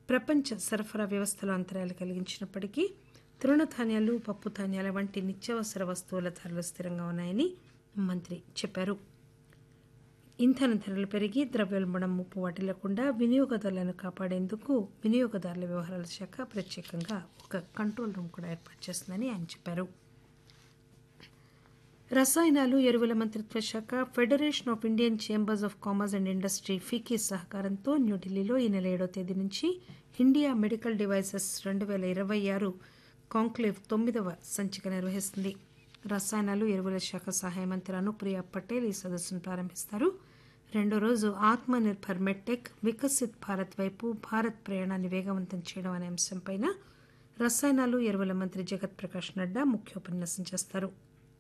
ప్రపంచ సరఫరా వ్యవస్థలో అంతరాయాలు కలిగించినప్పటికీ తృణధాన్యాలు పప్పు ధాన్యాల వంటి నిత్యావసర వస్తువుల ధరలు స్థిరంగా ఉన్నాయని మంత్రి చెప్పారు ఇంధన ధరలు పెరిగి ద్రవ్యోల్బణం ముప్పు వాటిల్లకుండా వినియోగదారులను కాపాడేందుకు వినియోగదారుల వ్యవహారాల శాఖ ప్రత్యేకంగా ఒక కంట్రోల్ రూమ్ కూడా ఏర్పాటు చేస్తుందని ఆయన చెప్పారు రసాయనాలు ఎరువుల మంత్రిత్వ శాఖ Federation of Indian Chambers of Commerce and Industry FICCI సహకారంతో న్యూఢిల్లీలో ఈ నెల ఏడో తేదీ నుంచి ఇండియా మెడికల్ డివైసెస్ రెండు వేల ఇరవై ఆరు కాంక్లేవ్ తొమ్మిదవ సంచిక నిర్వహిస్తుంది రసాయనాలు ఎరువుల శాఖ సహాయ మంత్రి అనుప్రియ పటేల్ ఈ సదస్సును ప్రారంభిస్తారు రెండో రోజు ఆత్మ నిర్భర్ మెట్టెక్ వికసిత్ భారత్ వైపు భారత్ ప్రయాణాన్ని వేగవంతం చేయడం అనే అంశంపైన రసాయనాలు ఎరువుల మంత్రి జగత్ ప్రకాష్ నడ్డా ముఖ్యోపన్యాసం చేస్తారు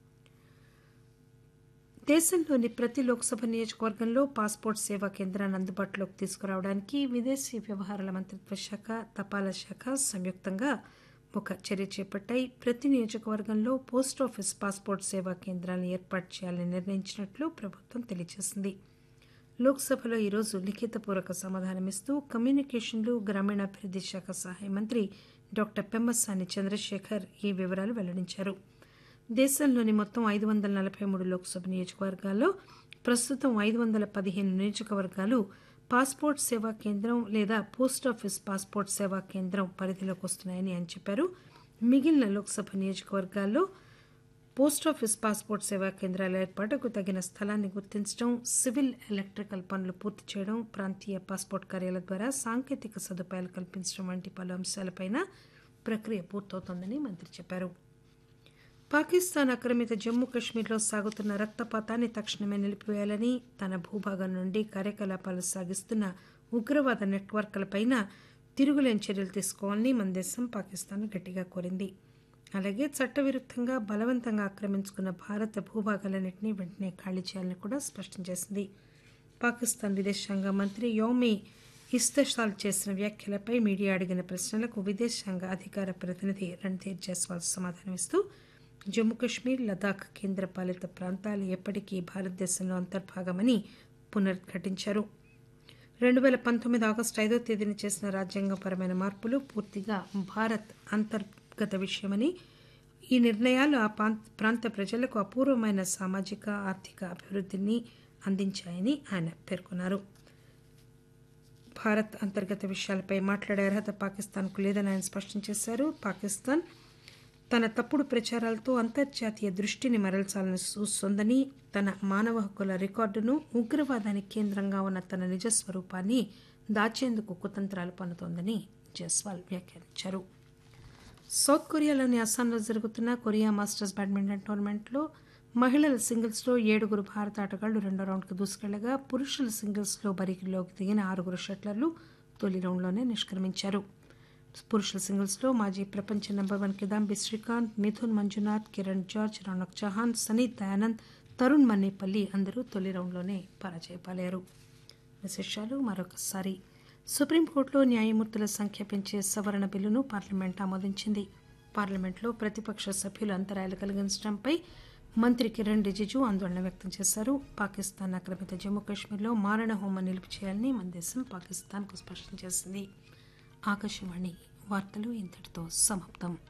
దేశంలోని ప్రతి లోక్సభ నియోజకవర్గంలో పాస్పోర్ట్ సేవా కేంద్రాన్ని అందుబాటులోకి తీసుకురావడానికి విదేశీ వ్యవహారాల మంత్రిత్వ శాఖ తపాలా శాఖ సంయుక్తంగా ఒక చర్య చేపట్టాయి ప్రతి నియోజకవర్గంలో పోస్ట్ ఆఫీస్ పాస్పోర్ట్ సేవా కేంద్రాలను ఏర్పాటు చేయాలని నిర్ణయించినట్లు ప్రభుత్వం తెలియజేసింది లోక్సభలో ఈరోజు లిఖితపూర్వక సమాధానమిస్తూ కమ్యూనికేషన్లు గ్రామీణాభివృద్ధి శాఖ సహాయ మంత్రి డాక్టర్ పెమ్మసాని చంద్రశేఖర్ ఈ వివరాలు వెల్లడించారు దేశంలోని మొత్తం ఐదు వందల నలభై మూడు లోక్సభ నియోజకవర్గాల్లో ప్రస్తుతం ఐదు వందల పదిహేను నియోజకవర్గాలు పాస్పోర్ట్ సేవా కేంద్రం లేదా పోస్ట్ ఆఫీస్ పాస్పోర్ట్ సేవా కేంద్రం పరిధిలోకి వస్తున్నాయని ఆయన చెప్పారు మిగిలిన లోక్సభ నియోజకవర్గాల్లో పోస్ట్ ఆఫీస్ పాస్పోర్ట్ సేవా కేంద్రాల ఏర్పాటుకు తగిన స్థలాన్ని గుర్తించడం సివిల్ ఎలక్ట్రికల్ పనులు పూర్తి చేయడం ప్రాంతీయ పాస్పోర్ట్ కార్యాలయ ద్వారా సాంకేతిక సదుపాయాలు కల్పించడం వంటి పలు అంశాలపైన ప్రక్రియ పూర్తవుతోందని మంత్రి చెప్పారు పాకిస్తాన్ ఆక్రమిత జమ్మూ కశ్మీర్లో సాగుతున్న రక్తపాతాన్ని తక్షణమే నిలిపివేయాలని తన భూభాగం నుండి కార్యకలాపాలు సాగిస్తున్న ఉగ్రవాద నెట్వర్క్లపైన తిరుగులేని చర్యలు తీసుకోవాలని మన దేశం పాకిస్తాన్ గట్టిగా కోరింది అలాగే చట్టవిరుద్ధంగా బలవంతంగా ఆక్రమించుకున్న భారత భూభాగాలన్నింటినీ వెంటనే ఖాళీ చేయాలని కూడా స్పష్టం చేసింది పాకిస్తాన్ విదేశాంగ మంత్రి యోమి ఇస్తషాల్ చేసిన వ్యాఖ్యలపై మీడియా అడిగిన ప్రశ్నలకు విదేశాంగ అధికార ప్రతినిధి రణ్ధీర్ జైస్వాల్ సమాధానమిస్తూ జమ్మూ కశ్మీర్ లదాఖ్ కేంద్రపాలిత ప్రాంతాలు ఎప్పటికీ భారతదేశంలో అంతర్భాగమని పునరుద్ఘాటించారు రెండు వేల పంతొమ్మిది ఆగస్టు ఐదో తేదీన చేసిన రాజ్యాంగపరమైన మార్పులు పూర్తిగా భారత్ అంతర్గత విషయమని ఈ నిర్ణయాలు ఆ ప్రాంత ప్రజలకు అపూర్వమైన సామాజిక ఆర్థిక అభివృద్ధిని అందించాయని ఆయన పేర్కొన్నారు భారత్ అంతర్గత విషయాలపై మాట్లాడే అర్హత పాకిస్తాన్కు లేదని ఆయన స్పష్టం చేశారు పాకిస్తాన్ తన తప్పుడు ప్రచారాలతో అంతర్జాతీయ దృష్టిని మరల్చాలని చూస్తోందని తన మానవ హక్కుల రికార్డును ఉగ్రవాదానికి కేంద్రంగా ఉన్న తన నిజ స్వరూపాన్ని దాచేందుకు కుతంత్రాలు పన్నుతోందని జైస్వాల్ వ్యాఖ్యానించారు సౌత్ కొరియాలోని అస్సాంలో జరుగుతున్న కొరియా మాస్టర్స్ బ్యాడ్మింటన్ టోర్నమెంట్లో మహిళల సింగిల్స్లో ఏడుగురు భారత ఆటగాళ్లు రెండో రౌండ్కు దూసుకెళ్లగా పురుషుల సింగిల్స్లో బరికిలోకి దిగిన ఆరుగురు షట్లర్లు తొలి రౌండ్లోనే నిష్క్రమించారు పురుషుల సింగిల్స్లో మాజీ ప్రపంచ number one Kidambi Srikanth Mithun Manjunath Kiran George Rounak Chauhan Sanneeth Dayanand Tarun Mannepalli అందరూ తొలి రౌండ్లోనే పరాజయపాలయ్యారు విశేషాలు మరొకసారి సుప్రీంకోర్టులో న్యాయమూర్తుల సంఖ్య పెంచే సవరణ బిల్లును పార్లమెంట్ ఆమోదించింది పార్లమెంట్లో ప్రతిపక్ష సభ్యులు అంతరాయాలు కలిగించడంపై మంత్రి కిరణ్ రిజిజు ఆందోళన వ్యక్తం చేశారు పాకిస్తాన్ ఆక్రమిత జమ్మూ కాశ్మీర్లో మారణ హోమం నిలుపు చేయాలని మన దేశం పాకిస్తాన్కు స్పష్టం చేసింది ఆకాశవాణి వార్తలు ఇంతటితో సమాప్తం